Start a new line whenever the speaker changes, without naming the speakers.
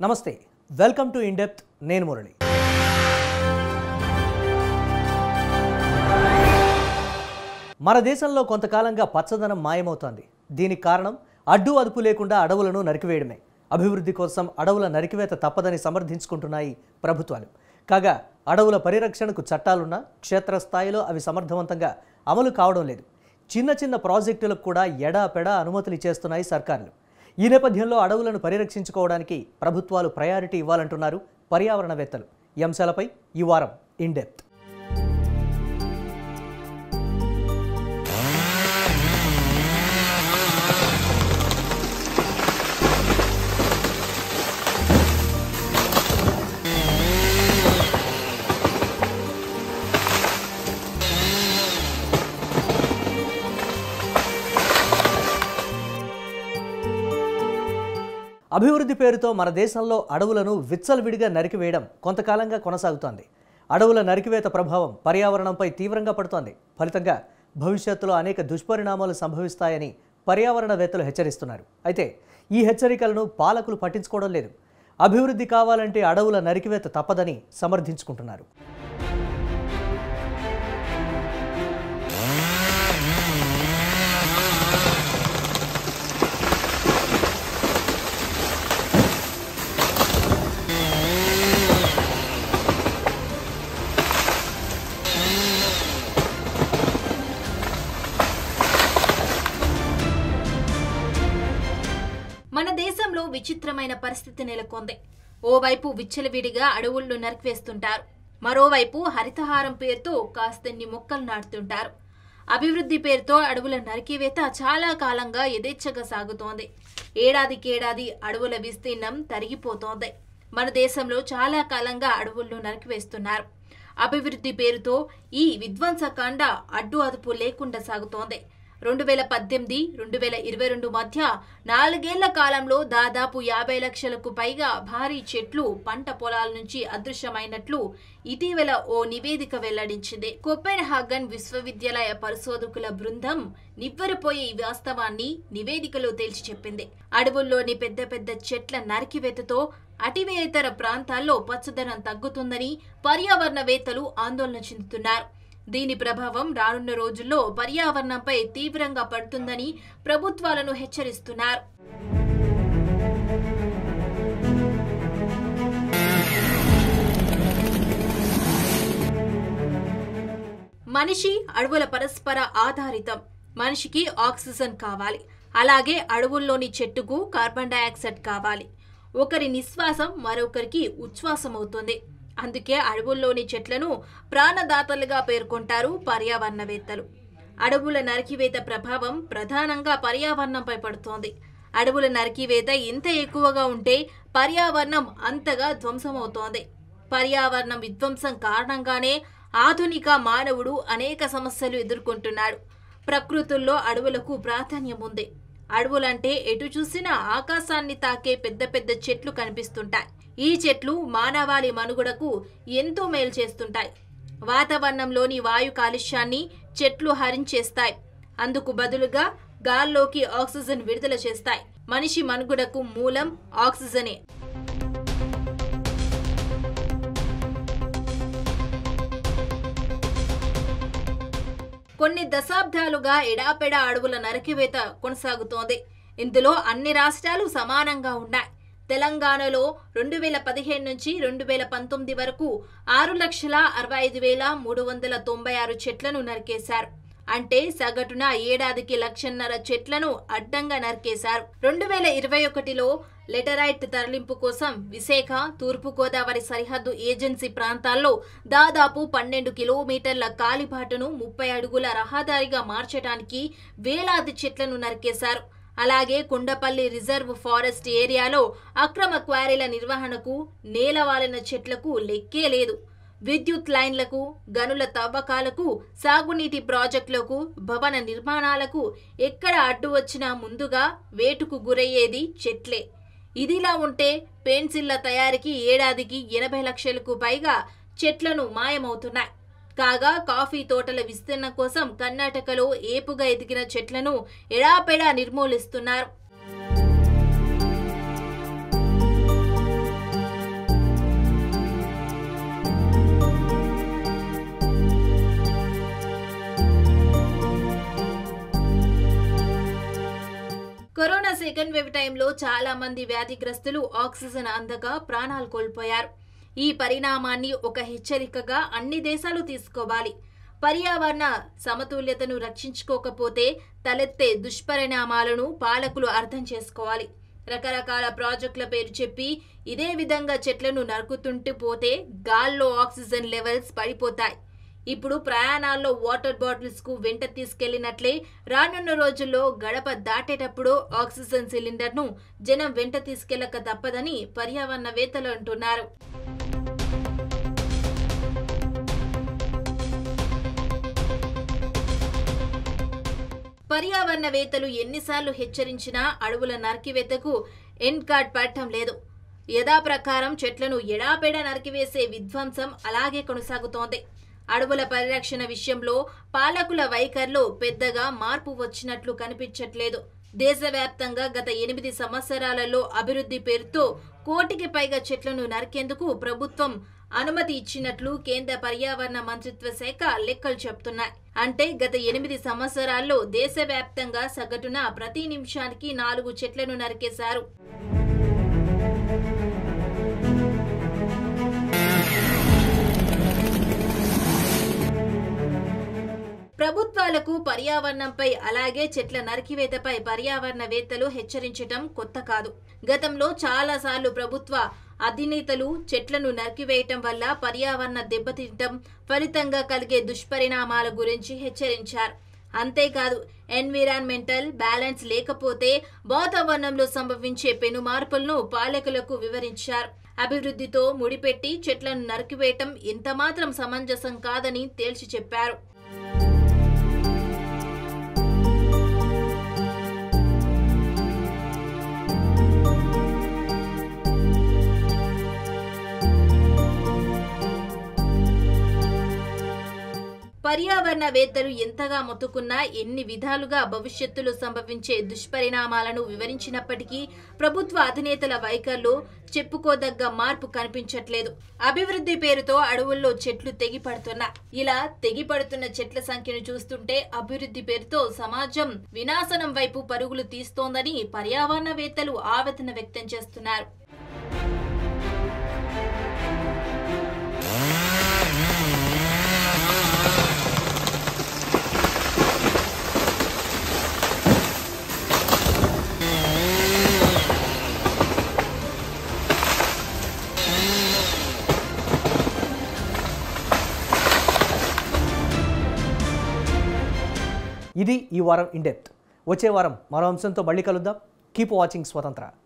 నమస్తే welcome to in-depth నేను మురళి మన దేశంలో కొంతకాలంగా పచ్చదనం మాయమవుతోంది దీనికి కారణం అడ్డు అదుపు లేకుండా అడవులను నరికివేయడమే అభివృద్ధి కోసం అడవుల నరికివేత తప్పదని సమర్థించుకుంటున్నాయి ప్రభుత్వాలు కాగా అడవుల పరిరక్షణకు చట్టాలున్నా క్షేత్రస్థాయిలో అవి సమర్థవంతంగా అమలు కావడం లేదు చిన్న చిన్న ప్రాజెక్టులకు కూడా ఎడాపెడా అనుమతులు ఇచ్చేస్తున్నాయి సర్కార్లు ఈ నేపథ్యంలో అడవులను పరిరక్షించుకోవడానికి ప్రభుత్వాలు ప్రయారిటీ ఇవ్వాలంటున్నారు పర్యావరణవేత్తలు ఈ అంశాలపై ఈ వారం ఇన్డెప్త్ అభివృద్ధి పేరుతో మన దేశంలో అడవులను విచ్చలవిడిగా నరికివేయడం కొంతకాలంగా కొనసాగుతోంది అడవుల నరికివేత ప్రభావం పర్యావరణంపై తీవ్రంగా పడుతోంది ఫలితంగా భవిష్యత్తులో అనేక దుష్పరిణామాలు సంభవిస్తాయని పర్యావరణవేత్తలు హెచ్చరిస్తున్నారు అయితే ఈ హెచ్చరికలను పాలకులు పట్టించుకోవడం లేదు అభివృద్ధి కావాలంటే అడవుల నరికివేత తప్పదని సమర్థించుకుంటున్నారు
మన దేశంలో విచిత్రమైన పరిస్థితి నెలకొంది ఓవైపు విచ్చలవిడిగా అడవులను నరికివేస్తుంటారు మరోవైపు హరితహారం పేరుతో కాస్తన్ని మొక్కలు నాటుతుంటారు అభివృద్ధి పేరుతో అడవుల నరికివేత చాలా కాలంగా యథేచ్ఛగా సాగుతోంది ఏడాదికేడాది అడవుల విస్తీర్ణం తరిగిపోతోంది మన దేశంలో చాలా కాలంగా అడవులను నరికివేస్తున్నారు అభివృద్ధి పేరుతో ఈ విధ్వంసకాండ అడ్డు అదుపు లేకుండా సాగుతోంది రెండు వేల పద్దెనిమిది రెండు వేల ఇరవై రెండు మధ్య నాలుగేళ్ల కాలంలో దాదాపు యాభై లక్షలకు పైగా భారీ చెట్లు పంట పొలాల నుంచి అదృశ్యమైనట్లు ఇటీవల ఓ నివేదిక వెల్లడించింది కొపెన్హాగన్ విశ్వవిద్యాలయ పరిశోధకుల బృందం నివ్వెరపోయే ఈ వాస్తవాన్ని నివేదికలో తేల్చి చెప్పింది అడవుల్లోని పెద్ద పెద్ద చెట్ల నరికివేతతో అటవీయేతర ప్రాంతాల్లో పచ్చదనం తగ్గుతుందని పర్యావరణవేత్తలు ఆందోళన చెందుతున్నారు దీని ప్రభావం రానున్న రోజుల్లో పర్యావరణంపై తీవ్రంగా పడుతుందని ప్రభుత్వాలను హెచ్చరిస్తున్నారు మనిషి అడవుల పరస్పర ఆధారితం మనిషికి ఆక్సిజన్ కావాలి అలాగే అడవుల్లోని చెట్టుకు కార్బన్ డయాక్సైడ్ కావాలి ఒకరి నిశ్వాసం మరొకరికి ఉచ్ఛ్వాసం అవుతుంది అందుకే అడవుల్లోని చెట్లను ప్రాణదాతలుగా పేర్కొంటారు పర్యావరణవేత్తలు అడవుల నరికివేత ప్రభావం ప్రధానంగా పర్యావరణంపై పడుతోంది అడవుల నరికివేత ఎంత ఎక్కువగా ఉంటే పర్యావరణం అంతగా ధ్వంసమవుతోంది పర్యావరణం విధ్వంసం కారణంగానే ఆధునిక మానవుడు అనేక సమస్యలు ఎదుర్కొంటున్నాడు ప్రకృతుల్లో అడవులకు ప్రాధాన్యం ఉంది అడవులంటే ఎటు చూసినా ఆకాశాన్ని తాకే పెద్ద పెద్ద చెట్లు కనిపిస్తుంటాయి ఈ చెట్లు మానవాళి మనుగడకు ఎంతో మేలు చేస్తుంటాయి వాతావరణంలోని వాయు కాలుష్యాన్ని చెట్లు హరించేస్తాయి అందుకు బదులుగా గాల్లోకి ఆక్సిజన్ విడుదల చేస్తాయి మనిషి మనుగడకు మూలం ఆక్సిజనే కొన్ని దశాబ్దాలుగా ఎడాపెడా అడవుల నరికివేత కొనసాగుతోంది ఇందులో అన్ని రాష్ట్రాలు సమానంగా ఉన్నాయి తెలంగాణలో రెండు వేల పదిహేను నుంచి రెండు వేల పంతొమ్మిది వరకు ఆరు లక్షల అరవై ఐదు వేల మూడు వందల తొంభై ఆరు చెట్లను నరికేశారు అంటే సగటున ఏడాదికి లక్షన్నర చెట్లను అడ్డంగా నరికేశారు రెండు వేల ఇరవై ఒకటిలో లెటరైట్ తరలింపు కోసం విశాఖ తూర్పు గోదావరి సరిహద్దు ఏజెన్సీ ప్రాంతాల్లో దాదాపు పన్నెండు కిలోమీటర్ల కాలిబాటను ముప్పై అడుగుల రహదారిగా మార్చడానికి వేలాది చెట్లను నరికేశారు అలాగే కుండపల్లి రిజర్వ్ ఫారెస్ట్ ఏరియాలో అక్రమ క్వారీల నిర్వహణకు నేలవాలిన చెట్లకు లెక్కే లేదు విద్యుత్ లైన్లకు గనుల తవ్వకాలకు సాగునీటి ప్రాజెక్టులకు భవన నిర్మాణాలకు ఎక్కడ అడ్డు వచ్చినా ముందుగా వేటుకు గురయ్యేది చెట్లే ఇదిలా ఉంటే పెన్సిళ్ల తయారీకి ఏడాదికి ఎనభై లక్షలకు పైగా చెట్లను మాయమవుతున్నాయి కాగా కాఫీ తోటల విస్తరణ కోసం కర్ణాటకలో ఏపుగా ఎదిగిన చెట్లను ఎడాపెడా నిర్మూలిస్తున్నారు కరోనా సెకండ్ వేవ్ టైంలో చాలా మంది వ్యాధిగ్రస్తులు ఆక్సిజన్ అందక ప్రాణాలు కోల్పోయారు ఈ పరిణామాన్ని ఒక హెచ్చరికగా అన్ని దేశాలు తీసుకోవాలి పర్యావరణ సమతుల్యతను రక్షించుకోకపోతే తలెత్తే దుష్పరిణామాలను పాలకులు అర్థం చేసుకోవాలి రకరకాల ప్రాజెక్టుల పేరు చెప్పి ఇదే విధంగా చెట్లను నరుకుతుంటూ పోతే గాల్లో ఆక్సిజన్ లెవెల్స్ పడిపోతాయి ఇప్పుడు ప్రయాణాల్లో వాటర్ బాటిల్స్ కు వెంట తీసుకెళ్లినట్లే రానున్న రోజుల్లో గడప దాటేటప్పుడు ఆక్సిజన్ సిలిండర్ ను జనం వెంట తీసుకెళ్లక తప్పదని పర్యావరణవేత్తలు అంటున్నారు పర్యావరణవేత్తలు ఎన్నిసార్లు హెచ్చరించినా అడవుల నరికివేతకు ఎండ్ కార్డ్ పడటం లేదు యథాప్రకారం చెట్లను ఎడాపెడా నరికివేసే విధ్వంసం అలాగే కొనసాగుతోంది అడవుల పరిరక్షణ విషయంలో పాలకుల వైఖరిలో పెద్దగా మార్పు వచ్చినట్లు కనిపించట్లేదు దేశవ్యాప్తంగా గత ఎనిమిది సంవత్సరాలలో అభివృద్ధి పేరుతో కోటికి పైగా చెట్లను నరికేందుకు ప్రభుత్వం అనుమతి ఇచ్చినట్లు కేంద్ర పర్యావరణ మంత్రిత్వ శాఖ లెక్కలు చెప్తున్నాయి అంటే గత ఎనిమిది సంవత్సరాల్లో దేశవ్యాప్తంగా సగటున ప్రతి నిమిషానికి నాలుగు చెట్లను నరికేశారు ప్రభుత్వాలకు పర్యావరణంపై అలాగే చెట్ల నరికివేతపై పర్యావరణవేత్తలు హెచ్చరించటం కొత్త కాదు గతంలో చాలా సార్లు ప్రభుత్వ అధినేతలు చెట్లను నరికివేయటం వల్ల పర్యావరణ దెబ్బతింటం ఫలితంగా కలిగే దుష్పరిణామాల గురించి హెచ్చరించారు అంతేకాదు ఎన్విరాన్మెంటల్ బ్యాలెన్స్ లేకపోతే వాతావరణంలో సంభవించే పెను మార్పులను పాలకులకు వివరించారు అభివృద్ధితో ముడిపెట్టి చెట్లను నరికివేయటం ఎంతమాత్రం సమంజసం కాదని తేల్చి చెప్పారు పర్యావరణవేత్తలు ఎంతగా మొత్తుకున్నా ఎన్ని విధాలుగా భవిష్యత్తులో సంభవించే దుష్పరిణామాలను వివరించినప్పటికీ ప్రభుత్వ అధినేతల వైఖరిలో చెప్పుకోదగ్గ మార్పు కనిపించట్లేదు అభివృద్ధి పేరుతో అడవుల్లో చెట్లు తెగిపడుతున్నా ఇలా తెగిపడుతున్న చెట్ల సంఖ్యను చూస్తుంటే అభివృద్ధి పేరుతో సమాజం వినాశనం వైపు పరుగులు తీస్తోందని పర్యావరణవేత్తలు ఆవేదన వ్యక్తం చేస్తున్నారు
ఇది ఈ వారం ఇండెప్త్ వచ్చే వారం మరో అంశంతో మళ్ళీ కలుద్దాం కీప్ వాచింగ్ స్వతంత్ర